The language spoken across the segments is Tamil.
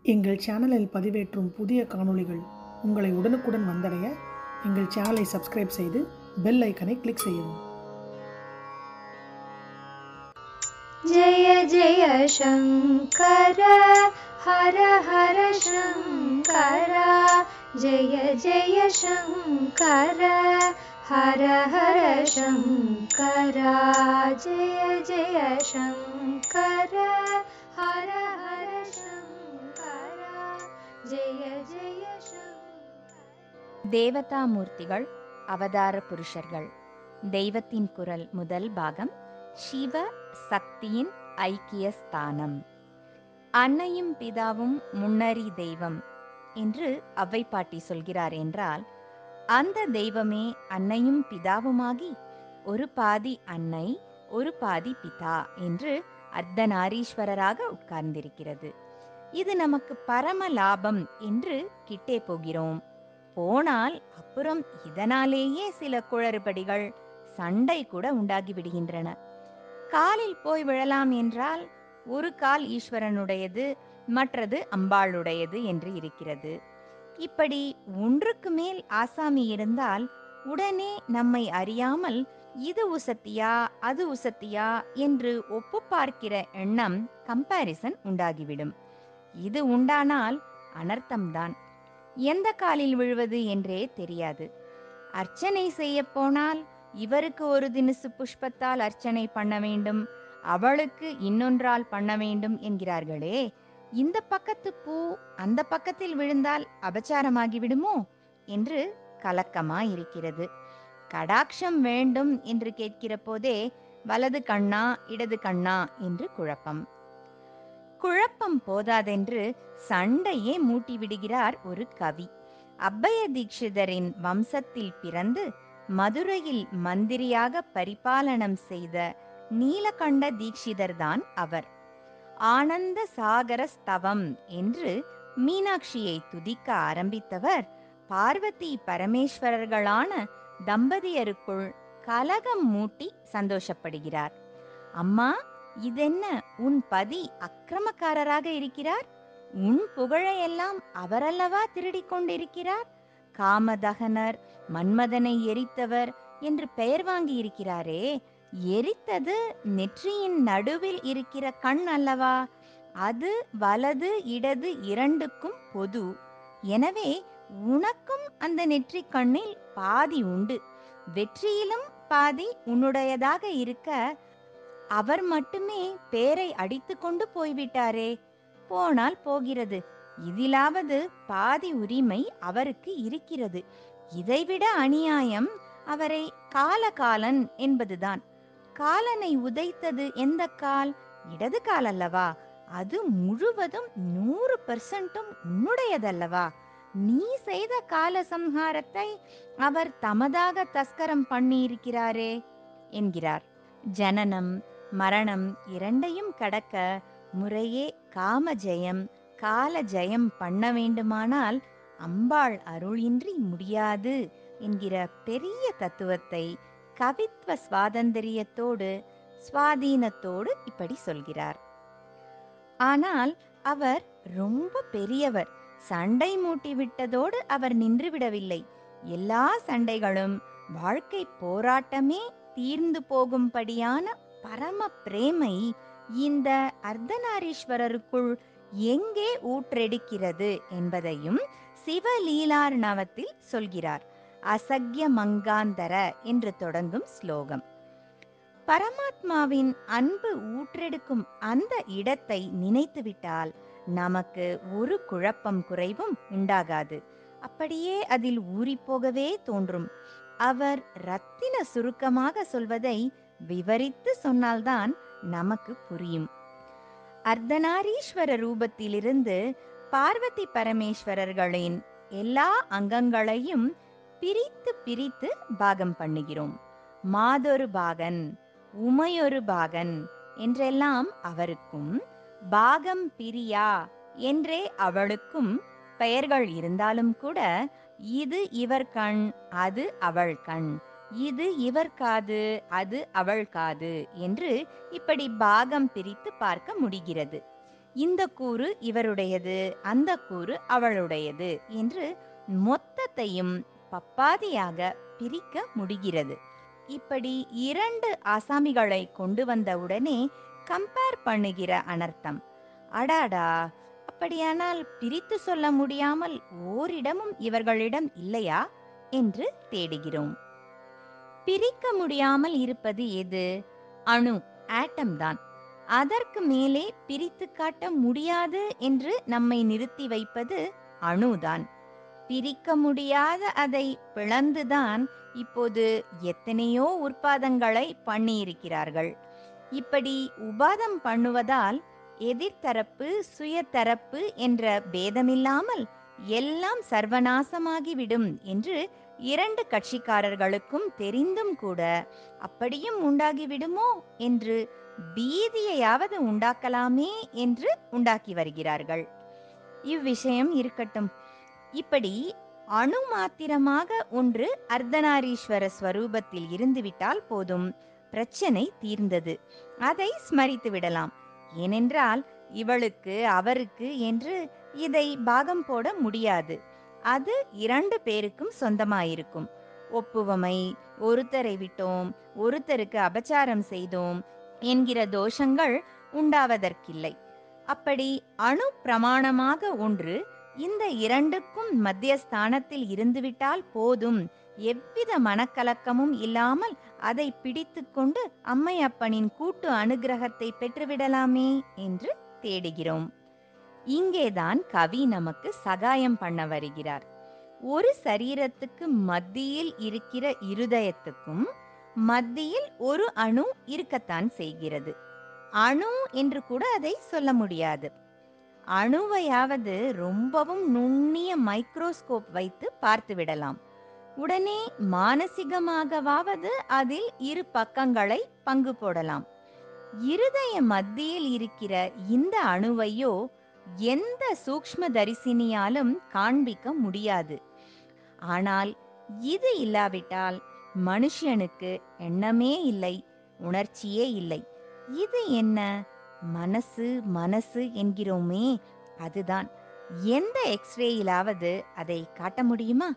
எங்கள் சேனலில் பதிவேற்றும் புதிய காணொளிகள் உங்களை உடனுக்குடன் வந்தடைய எங்கள் சேனலை சப்ஸ்கிரைப் செய்து பெல் ஐக்கனை கிளிக் செய்யவும் जय जय शङ्कर हर हर शङ्कर जय जय शङ्कर हर हर शङ्कर जय जय शङ्कर हर हर शङ्कर जय जय शङ्कर தேவதாமூர்த்திகள் அவதார புருஷர்கள் தெய்வத்தின் குரல் முதல் பாகம் சிவ சக்தியின் ஐக்கிய ஸ்தானம் அன்னையும் பிதாவும் முன்னறி தெய்வம் என்று அவ்வை பாட்டி சொல்கிறார் என்றால் அந்த தெய்வமே அன்னையும் பிதாவுமாகி ஒரு பாதி அன்னை ஒரு பாதி பிதா என்று அர்த்தநாரீஸ்வரராக உட்கார்ந்திருக்கிறது இது நமக்கு பரம லாபம் என்று கிட்டே போகிறோம் போனால் அப்புறம் இதனாலேயே சில குளறுபடிகள் சண்டை கூட உண்டாகி விடுகின்றன காலில் போய் விழலாம் என்றால் ஒரு கால் ஈஸ்வரனுடையது மற்றது அம்பாளுடையது என்று இருக்கிறது இப்படி ஒன்றுக்கு மேல் ஆசாமி இருந்தால் உடனே நம்மை அறியாமல் இது உசத்தியா அது உசத்தியா என்று ஒப்பு பார்க்கிற எண்ணம் கம்பாரிசன் உண்டாகிவிடும் இது உண்டானால் அனர்த்தம்தான் எந்த காலில் விழுவது என்றே தெரியாது அர்ச்சனை செய்ய போனால் இவருக்கு ஒரு தினுசு புஷ்பத்தால் அர்ச்சனை பண்ண வேண்டும் அவளுக்கு இன்னொன்றால் பண்ண வேண்டும் என்கிறார்களே இந்த பக்கத்து பூ அந்த பக்கத்தில் விழுந்தால் அபச்சாரமாகி விடுமோ என்று கலக்கமா இருக்கிறது கடாட்சம் வேண்டும் என்று கேட்கிற போதே வலது கண்ணா இடது கண்ணா என்று குழப்பம் குழப்பம் போதாதென்று சண்டையே மூட்டி விடுகிறார் ஒரு கவி அப்பய தீட்சிதரின் வம்சத்தில் பிறந்து மதுரையில் மந்திரியாக பரிபாலனம் செய்த நீலகண்ட தீட்சிதர்தான் அவர் ஆனந்த சாகர ஸ்தவம் என்று மீனாட்சியை துதிக்க ஆரம்பித்தவர் பார்வதி பரமேஸ்வரர்களான தம்பதியருக்குள் கலகம் மூட்டி சந்தோஷப்படுகிறார் அம்மா இதென்ன உன் பதி அக்கிரமக்காரராக இருக்கிறார் உன் புகழையெல்லாம் அவரல்லவா திருடிக் கொண்டிருக்கிறார் காமதகனர் மன்மதனை எரித்தவர் என்று பெயர் வாங்கி இருக்கிறாரே எரித்தது நெற்றியின் நடுவில் இருக்கிற கண் அல்லவா அது வலது இடது இரண்டுக்கும் பொது எனவே உனக்கும் அந்த நெற்றி கண்ணில் பாதி உண்டு வெற்றியிலும் பாதி உன்னுடையதாக இருக்க அவர் மட்டுமே பேரை அடித்து கொண்டு போய்விட்டாரே போனால் போகிறது இதிலாவது பாதி உரிமை அவருக்கு இருக்கிறது இதைவிட அநியாயம் அவரை காலகாலன் என்பதுதான் காலனை உதைத்தது எந்த கால் இடது கால் அல்லவா அது முழுவதும் நூறு பெர்சன்ட்டும் உன்னுடையதல்லவா நீ செய்த கால சம்ஹாரத்தை அவர் தமதாக தஸ்கரம் பண்ணி இருக்கிறாரே என்கிறார் ஜனனம் மரணம் இரண்டையும் கடக்க முறையே காம ஜெயம் கால ஜெயம் பண்ண வேண்டுமானால் அம்பாள் அருளின்றி முடியாது என்கிற பெரிய தத்துவத்தை கவித்துவ சுவாதந்திரியத்தோடு சுவாதீனத்தோடு இப்படி சொல்கிறார் ஆனால் அவர் ரொம்ப பெரியவர் சண்டை மூட்டி விட்டதோடு அவர் நின்றுவிடவில்லை எல்லா சண்டைகளும் வாழ்க்கை போராட்டமே தீர்ந்து போகும்படியான பரம பிரேமை இந்த அர்த்தநாரீஸ்வரருக்குள் எங்கே ஊற்றெடுக்கிறது என்பதையும் சிவலீலார்ணவத்தில் சொல்கிறார் அசக்ய மங்காந்தர என்று தொடங்கும் ஸ்லோகம் பரமாத்மாவின் அன்பு ஊற்றெடுக்கும் அந்த இடத்தை நினைத்துவிட்டால் நமக்கு ஒரு குழப்பம் குறைவும் உண்டாகாது அப்படியே அதில் ஊறிப்போகவே தோன்றும் அவர் ரத்தின சுருக்கமாக சொல்வதை விவரித்து சொன்னால்தான் நமக்கு புரியும் அர்த்தநாரீஸ்வர ரூபத்திலிருந்து பார்வதி பரமேஸ்வரர்களின் எல்லா அங்கங்களையும் பிரித்து பிரித்து பாகம் பண்ணுகிறோம் மாதொரு பாகன் உமையொரு பாகன் என்றெல்லாம் அவருக்கும் பாகம் பிரியா என்றே அவளுக்கும் பெயர்கள் இருந்தாலும் கூட இது இவர் கண் அது அவள் கண் இது இவர் காது அது அவள் காது என்று இப்படி பாகம் பிரித்து பார்க்க முடிகிறது இந்த கூறு இவருடையது அந்த கூறு அவளுடையது என்று மொத்தத்தையும் பப்பாதியாக பிரிக்க முடிகிறது இப்படி இரண்டு ஆசாமிகளை கொண்டு வந்தவுடனே கம்பேர் பண்ணுகிற அனர்த்தம் அடாடா அப்படியானால் பிரித்து சொல்ல முடியாமல் ஓரிடமும் இவர்களிடம் இல்லையா என்று தேடுகிறோம் பிரிக்க முடியாமல் இருப்பது எது அணு ஆட்டம் தான் அதற்கு மேலே பிரித்து காட்ட முடியாது என்று நம்மை நிறுத்தி வைப்பது அணுதான் பிரிக்க முடியாத அதை பிளந்துதான் இப்போது எத்தனையோ உற்பாதங்களை பண்ணியிருக்கிறார்கள் இப்படி உபாதம் பண்ணுவதால் எதிர்த்தரப்பு சுயதரப்பு என்ற பேதமில்லாமல் எல்லாம் சர்வநாசமாகிவிடும் என்று இரண்டு கட்சிக்காரர்களுக்கும் தெரிந்தும் கூட அப்படியும் உண்டாகிவிடுமோ என்று பீதியையாவது உண்டாக்கலாமே என்று உண்டாக்கி வருகிறார்கள் இவ்விஷயம் இருக்கட்டும் இப்படி அணு மாத்திரமாக ஒன்று அர்த்தநாரீஸ்வர ஸ்வரூபத்தில் இருந்துவிட்டால் போதும் பிரச்சனை தீர்ந்தது அதை ஸ்மரித்து விடலாம் ஏனென்றால் இவளுக்கு அவருக்கு என்று இதை பாகம் போட முடியாது அது இரண்டு பேருக்கும் சொந்தமாயிருக்கும் ஒப்புவமை ஒருத்தரை விட்டோம் ஒருத்தருக்கு அபச்சாரம் செய்தோம் என்கிற தோஷங்கள் உண்டாவதற்கில்லை அப்படி அணு பிரமாணமாக ஒன்று இந்த இரண்டுக்கும் மத்தியஸ்தானத்தில் இருந்துவிட்டால் போதும் எவ்வித மனக்கலக்கமும் இல்லாமல் அதை பிடித்துக்கொண்டு அம்மையப்பனின் கூட்டு அனுகிரகத்தை பெற்றுவிடலாமே என்று தேடுகிறோம் இங்கேதான் கவி நமக்கு சகாயம் பண்ண வருகிறார் ஒரு சரீரத்துக்கு மத்தியில் இருக்கிற இருதயத்துக்கும் மத்தியில் ஒரு அணு இருக்கத்தான் செய்கிறது அணு என்று கூட அதை சொல்ல முடியாது அணுவையாவது ரொம்பவும் நுண்ணிய மைக்ரோஸ்கோப் வைத்து பார்த்து விடலாம் உடனே மானசிகமாகவாவது அதில் இரு பக்கங்களை பங்கு போடலாம் இருதய மத்தியில் இருக்கிற இந்த அணுவையோ எந்த சூக்ஷ்ம தரிசினியாலும் காண்பிக்க முடியாது ஆனால் இது இல்லாவிட்டால் மனுஷனுக்கு எண்ணமே இல்லை உணர்ச்சியே இல்லை இது என்ன மனசு மனசு என்கிறோமே அதுதான் எந்த எக்ஸ்ரேயிலாவது அதை காட்ட முடியுமா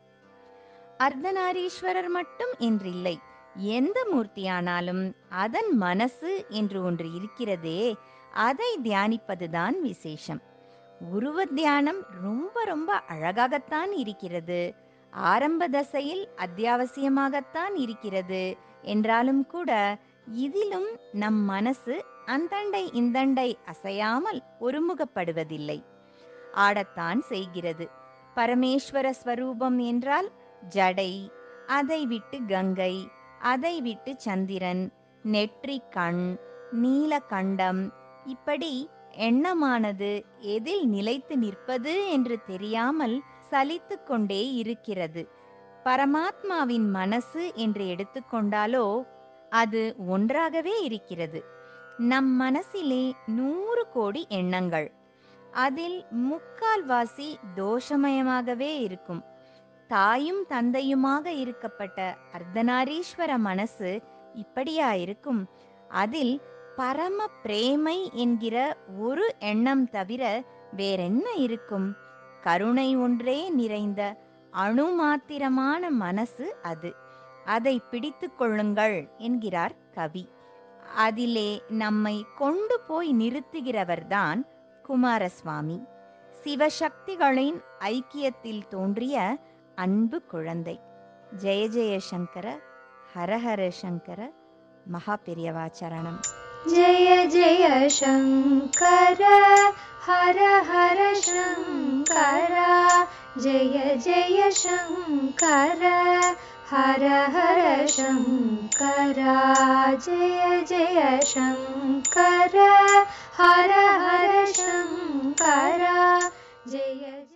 அர்த்தநாரீஸ்வரர் மட்டும் என்றில்லை எந்த மூர்த்தியானாலும் அதன் மனசு என்று ஒன்று இருக்கிறதே அதை தியானிப்பதுதான் விசேஷம் உருவ தியானம் ரொம்ப ரொம்ப அழகாகத்தான் இருக்கிறது ஆரம்ப தசையில் அத்தியாவசியமாகத்தான் இருக்கிறது என்றாலும் கூட இதிலும் நம் மனசு அந்தண்டை இந்தண்டை அசையாமல் ஒருமுகப்படுவதில்லை ஆடத்தான் செய்கிறது பரமேஸ்வர ஸ்வரூபம் என்றால் ஜடை அதை விட்டு கங்கை அதை விட்டு சந்திரன் நெற்றி கண் நீலகண்டம் இப்படி எண்ணமானது எதில் நிலைத்து நிற்பது என்று தெரியாமல் சலித்து கொண்டே இருக்கிறது பரமாத்மாவின் மனசு என்று எடுத்துக்கொண்டாலோ அது ஒன்றாகவே இருக்கிறது நம் மனசிலே நூறு கோடி எண்ணங்கள் அதில் முக்கால்வாசி தோஷமயமாகவே இருக்கும் தாயும் தந்தையுமாக இருக்கப்பட்ட அர்த்தநாரீஸ்வர மனசு இப்படியா இருக்கும் அதில் பரம பிரேமை என்கிற ஒரு எண்ணம் தவிர வேறென்ன இருக்கும் கருணை ஒன்றே நிறைந்த அணு மாத்திரமான மனசு அது அதை பிடித்து கொள்ளுங்கள் என்கிறார் கவி அதிலே நம்மை கொண்டு போய் நிறுத்துகிறவர்தான் குமாரசுவாமி சிவசக்திகளின் ஐக்கியத்தில் தோன்றிய அன்பு குழந்தை ஜெய ஜெய சங்கர ஹரஹர சங்கர மகா பெரியவாச்சரணம் जय जय शङ्कर हर हर शङ्कर जय जय शङ्कर हर हर शङ्कर जय जय शङ्कर हर हर शङ्कर जय जय